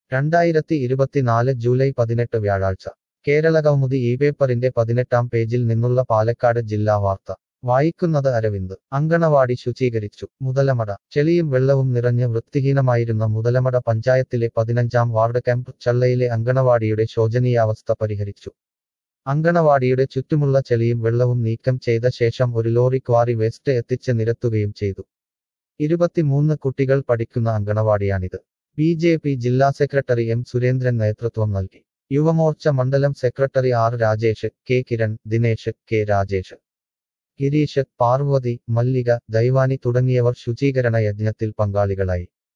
രണ്ടായിരത്തി ഇരുപത്തിനാല് ജൂലൈ പതിനെട്ട് വ്യാഴാഴ്ച കേരളകൗമുദി ഈ പേപ്പറിന്റെ പതിനെട്ടാം പേജിൽ നിന്നുള്ള പാലക്കാട് ജില്ലാ വാർത്ത വായിക്കുന്നത് അരവിന്ദ് അങ്കണവാടി ശുചീകരിച്ചു മുതലമട ചെളിയും വെള്ളവും നിറഞ്ഞ് വൃത്തിഹീനമായിരുന്ന മുതലമട പഞ്ചായത്തിലെ പതിനഞ്ചാം വാർഡ് ക്യാമ്പ് ചള്ളയിലെ അങ്കണവാടിയുടെ ശോചനീയാവസ്ഥ പരിഹരിച്ചു അങ്കണവാടിയുടെ ചുറ്റുമുള്ള ചെളിയും വെള്ളവും നീക്കം ചെയ്ത ശേഷം ഒരു ലോറി ക്വാറി വേസ്റ്റ് എത്തിച്ച് നിരത്തുകയും ചെയ്തു ഇരുപത്തിമൂന്ന് കുട്ടികൾ പഠിക്കുന്ന അങ്കണവാടിയാണിത് ബി ജെ പി ജില്ലാ സെക്രട്ടറി എം സുരേന്ദ്രൻ നേതൃത്വം നൽകി യുവമോർച്ച മണ്ഡലം secretary R Rajesh K Kiran Dinesh K Rajesh Gireesh Parvathi Mallika Daivani തുടങ്ങിയവർ ശുചീകരണ യജ്ഞത്തിൽ പങ്കാളികളായി